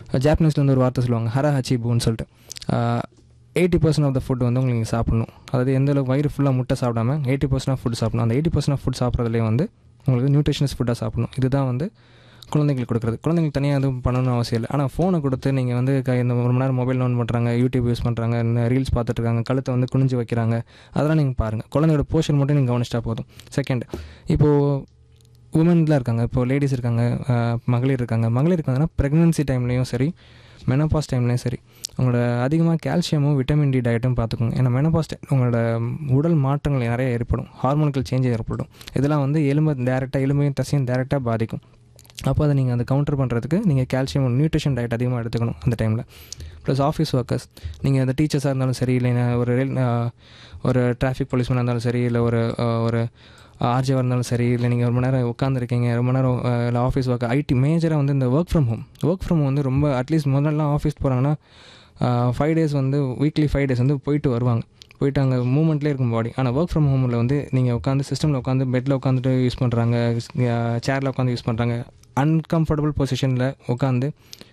ஜாப்பனீஸில் வந்து ஒரு வார்த்தை சொல்லுவாங்க ஹர ஹச்சிபுன்னு சொல்லிட்டு eighty percent of the food வந்து உங்களுக்கு சாப்பிடணும் அதாவது எந்த அளவுக்கு வயிறு ஃபுல்லாக முட்டை சாப்பிடாம எயிட்டி பர்சன்ட் ஆஃப் ஃபுட் சாப்பிடணும் அந்த எயிட்டி பர்சன்ட் ஆஃப் ஃபுட் சாப்பிட்றதுலேயே வந்து உங்களுக்கு நியூட்ரிஷனஸ் ஃபுட்டாக சாப்பிடணும் இதுதான் வந்து குழந்தைங்களுக்கு கொடுக்குறது குழந்தைங்களுக்கு தனியாக எதுவும் பண்ணணும்னு அவசியம் இல்லை ஆனால் ஃபோனை கொடுத்து நீங்கள் வந்து க- இந்த ஒரு மணி நேரம் மொபைல் ஆன் பண்ணுறாங்க யூடியூப் யூஸ் பண்ணுறாங்க ரீல்ஸ் பார்த்துட்டு இருக்காங்க கழுத்தை வந்து குனிஞ்சு வைக்கிறாங்க அதெல்லாம் நீங்கள் பாருங்கள் குழந்தையோட போர்ஷன் மட்டும் நீங்கள் கவனிச்சிட்டா போதும் செகண்ட் இப்போது உமன்லாம் இருக்காங்க இப்போ லேடிஸ் இருக்காங்க அஹ், மகளிர் இருக்காங்க மகளிர் இருக்காங்கன்னா ப்ரெக்னன்சி டைம்லேயும் சரி மெனபாஸ் டைம்லேயும் சரி உங்களோட அதிகமாக கால்சியமும் விட்டமின் டி டயட்டும் பார்த்துக்கோங்க ஏன்னா மெனபாஸ் டைம் உங்களோட உடல் மாற்றங்கள் நிறைய ஏற்படும் ஹார்மோன்கள் சேஞ்ச் ஏற்படும் இதெல்லாம் வந்து எலும்பு டேரெக்டாக எலும்பையும் தசையும் டேரெக்டாக பாதிக்கும் அப்போ அதை நீங்கள் அதை கவுண்டர் பண்ணுறதுக்கு நீங்கள் கால்சியம் நியூட்ரிஷன் டயட் அதிகமாக எடுத்துக்கணும் அந்த டைமில் ப்ளஸ் ஆஃபீஸ் ஒர்க்கர்ஸ் நீங்கள் அந்த டீச்சர்ஸாக இருந்தாலும் சரி இல்லை ஒரு rail- அஹ், ஒரு டிராஃபிக் போலீஸ்மேனாக இருந்தாலும் சரி இல்லை ஒரு அஹ், ஒரு ஆர்ஜியாக இருந்தாலும் சரி இல்லை நீங்கள் ஒரு மணி நேரம் உட்காந்துருக்கீங்க ரொம்ப நேரம் அஹ், இல்லை ஆஃபீஸ் ஒர்க் ஐடி மேஜராக வந்து இந்த work from home work from home வந்து ரொம்ப அட்லீஸ்ட் முதல்லாம் ஆஃபீஸ் போகிறாங்கன்னா ஃபைவ் டேஸ் வந்து வீக்லி ஃபைவ் டேஸ் வந்து போயிட்டு வருவாங்க போயிட்டு அங்கே மூமெண்ட்லேயே இருக்கும் பாடி ஆனால் ஒர்க் ஃப்ரம் ஹோமில் வந்து நீங்கள் உட்காந்து சிஸ்டமில் உட்காந்து பெட்டில் உட்காந்துட்டு யூஸ் பண்ணுறாங்க சேரில் உட்காந்து யூஸ் பண்ணுறாங்க அன்கம்ஃபர்டபுள் பொசிஷனில் உட்காந்து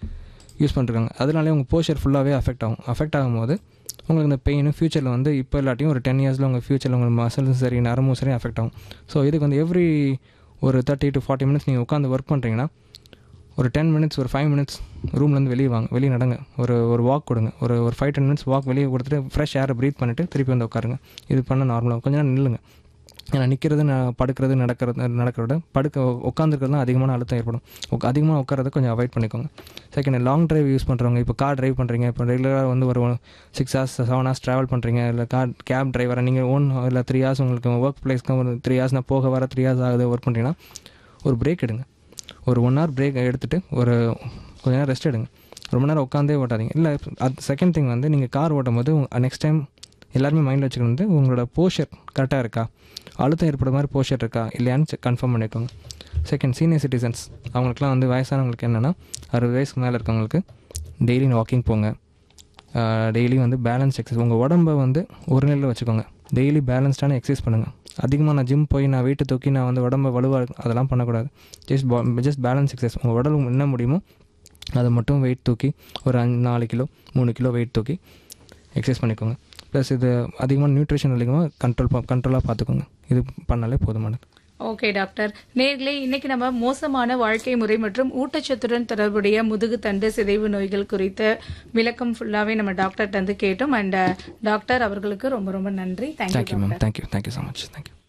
யூஸ் பண்ணிருக்காங்க அதனாலே உங்கள் போஸ்டர் ஃபுல்லாகவே அஃபெக்ட் ஆகும் அஃபெக்ட் ஆகும்போது உங்களுக்கு இந்த பெயின் ஃப்யூச்சரில் வந்து இப்போ இல்லாட்டியும் ஒரு டென் இயர்ஸில் உங்கள் ஃப்யூச்சரில் உங்கள் மசில்ஸும் சரி நரம்பும் சரி அஃபெக்ட் ஆகும் ஸோ இதுக்கு வந்து எவ்ரி ஒரு தேர்ட்டி டு ஃபார்ட்டி மினிட்ஸ் நீங்கள் உட்காந்து ஒர்க் பண்ணுறீங்கன்னா ஒரு டென் மினிட்ஸ் ஒரு ஃபைவ் மினிட்ஸ் ரூம்லேருந்து வெளியே வாங்க வெளியே நடங்க ஒரு ஒரு வாக் கொடுங்க ஒரு ஒரு ஃபைவ் டென் மினிட்ஸ் வாக் வெளியே கொடுத்துட்டு ஃப்ரெஷ் ஏரை ப்ரீத் பண்ணிவிட்டு திருப்பி வந்து உட்காருங்க இது பண்ண நார்மலாக கொஞ்ச நேரம் நில்லுங்க ஏன்னா நிற்கிறது படுக்கிறது நடக்கிறது நடக்கிறத விட படுக்க உட்காந்துருக்கிறது தான் அதிகமான அழுத்தம் ஏற்படும் உக்க- அதிகமாக உட்காரத கொஞ்சம் அவாய்ட் பண்ணிக்கோங்க செகண்ட் லாங் டிரைவ் யூஸ் பண்ணுறவங்க இப்போ கார் டிரைவ் பண்ணுறீங்க இப்போ ரெகுலராக வந்து ஒரு six hours seven hours travel பண்ணுறீங்க இல்லை கார் கேப் டிரைவராக நீங்கள் ஓன் இல்லை த்ரீ ஹவர்ஸ் உங்களுக்கு ஒர்க் பிளேஸ்க்கு ஒரு த்ரீ ஹவர்ஸ் நான் போக வர த்ரீ ஹவர்ஸ் ஆகுது ஒர்க் பண்ணுறீங்கன்னா ஒரு பிரேக் எடுங்க ஒரு ஒன் ஹவர் பிரேக் எடுத்துகிட்டு ஒரு கொஞ்ச நேரம் ரெஸ்ட் எடுங்க ரொம்ப நேரம் உட்காந்தே ஓட்டாதீங்க இல்லை அது செகண்ட் திங் வந்து நீங்கள் கார் ஓட்டும் போது நெக்ஸ்ட் டைம் எல்லாருமே மைண்டில் வச்சுக்கணும் வந்து உங்களோட போஷர் கரெக்டாக இருக்கா அழுத்தம் ஏற்படுற மாதிரி போஷர் இருக்கா இல்லையான்னு கன்ஃபார்ம் பண்ணிக்கோங்க செகண்ட் சீனியர் சிட்டிசன்ஸ் அவங்களுக்குலாம் வந்து வயசானவங்களுக்கு என்னென்னா அறுபது வயசுக்கு மேலே இருக்கவங்களுக்கு டெய்லி வாக்கிங் போங்க டெய்லி வந்து பேலன்ஸ் எக்ஸசைஸ் உங்கள் உடம்ப வந்து ஒரு நிலையில் வச்சுக்கோங்க டெய்லி பேலன்ஸ்டான எக்ஸசைஸ் பண்ணுங்கள் அதிகமாக நான் ஜிம் போய் நான் வெயிட்டு தூக்கி நான் வந்து உடம்ப வலுவாக அதெல்லாம் பண்ணக்கூடாது ஜஸ்ட் ஜஸ்ட் பேலன்ஸ் எக்ஸசைஸ் உங்கள் உடல் என்ன முடியுமோ அதை மட்டும் வெயிட் தூக்கி ஒரு அஞ்சு நாலு கிலோ மூணு கிலோ வெயிட் தூக்கி எக்ஸசைஸ் பண்ணிக்கோங்க ப்ளஸ் இது அதிகமாக நியூட்ரிஷன் அதிகமாக கண்ட்ரோல் கண்ட்ரோலாக பார்த்துக்கோங்க இது பண்ணாலே போதுமானது ஓகே டாக்டர் நேர்களே இன்னைக்கு நம்ம மோசமான வாழ்க்கை முறை மற்றும் ஊட்டச்சத்துடன் தொடர்புடைய முதுகு தண்டு சிதைவு நோய்கள் குறித்த விளக்கம் ஃபுல்லாவே நம்ம டாக்டர்கிட்ட வந்து கேட்டோம் அண்ட் டாக்டர் அவர்களுக்கு ரொம்ப ரொம்ப நன்றி thank you thank you ma'am thank you thank you so much thank you